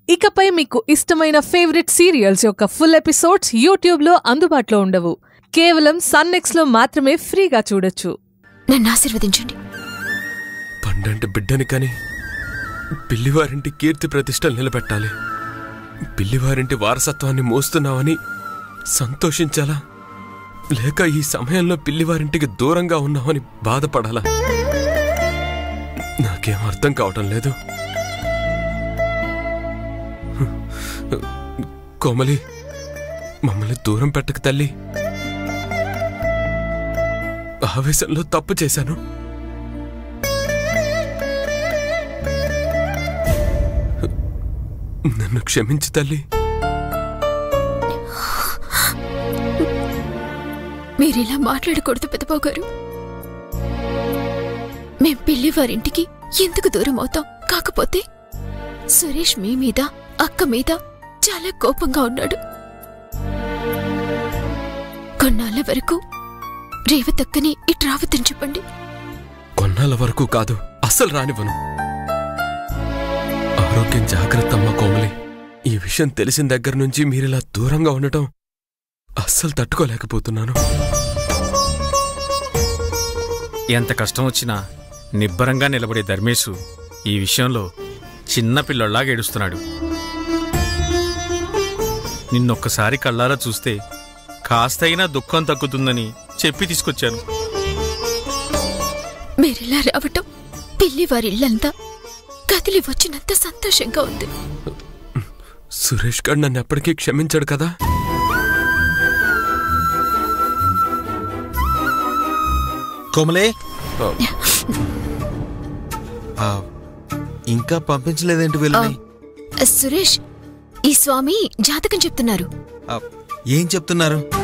ఇకపై మీకు ఇష్టమైన ఫేవరెట్ సీరియల్స్ యొక్క ఫుల్ ఎపిసోడ్స్ యూట్యూబ్లో అందుబాటులో ఉండవు కేవలం సన్నెక్స్లో మాత్రమే ఫ్రీగా చూడొచ్చు నన్ను ఆశీర్వదించండి పండంటి బిడ్డని కని పిల్లివారింటి కీర్తి ప్రతిష్టలు నిలబెట్టాలి పిల్లివారింటి వారసత్వాన్ని మోస్తున్నావని సంతోషించాలా లేక ఈ సమయంలో పిల్లివారింటికి దూరంగా ఉన్నామని బాధపడాలా నాకేం అర్థం కావటం లేదు కోమలి మమ్మల్ని దూరం పెట్టక తల్లి ఆవేశంలో తప్పు చేశాను నన్ను క్షమించు తల్లి మీరిలా మాట్లాడకూడదు పెద్దబాబు గారు మేం పిల్లి వారింటికి ఎందుకు దూరం అవుతాం కాకపోతే సురేష్ మీ మీద అక్క మీద చాలా కోపంగా ఉన్నాడు కొన్నాళ్ళ వరకు రేవతక్కని ఇటు రావద్దని చెప్పండి కొన్నాళ్ళ వరకు కాదు అస్సలు రానివ్వను ఆరోగ్యం జాగ్రత్త అమ్మా కోమలి ఈ విషయం తెలిసిన దగ్గర నుంచి మీరిలా దూరంగా ఉండటం అస్సలు తట్టుకోలేకపోతున్నాను ఎంత కష్టం వచ్చినా నిబ్బరంగా నిలబడే ధర్మేశు ఈ విషయంలో చిన్న పిల్లల్లాగా ఏడుస్తున్నాడు నిన్నొక్కసారి కళ్ళారా చూస్తే కాస్తైనా దుఃఖం తగ్గుతుందని చెప్పి తీసుకొచ్చాను మీరిలా రావటం పిల్లి వారి ఇల్లంతా కదిలి వచ్చినంత సంతోషంగా ఉంది సురేష్ గారు నన్ను ఎప్పటికీ క్షమించాడు కదా కోమలే ఆ, ఆ, ఇంకా పంపించలేదేంటి వీళ్ళని సురేష్ ఈ స్వామి జాతకం చెప్తున్నారు ఆ, ఏం చెప్తున్నారు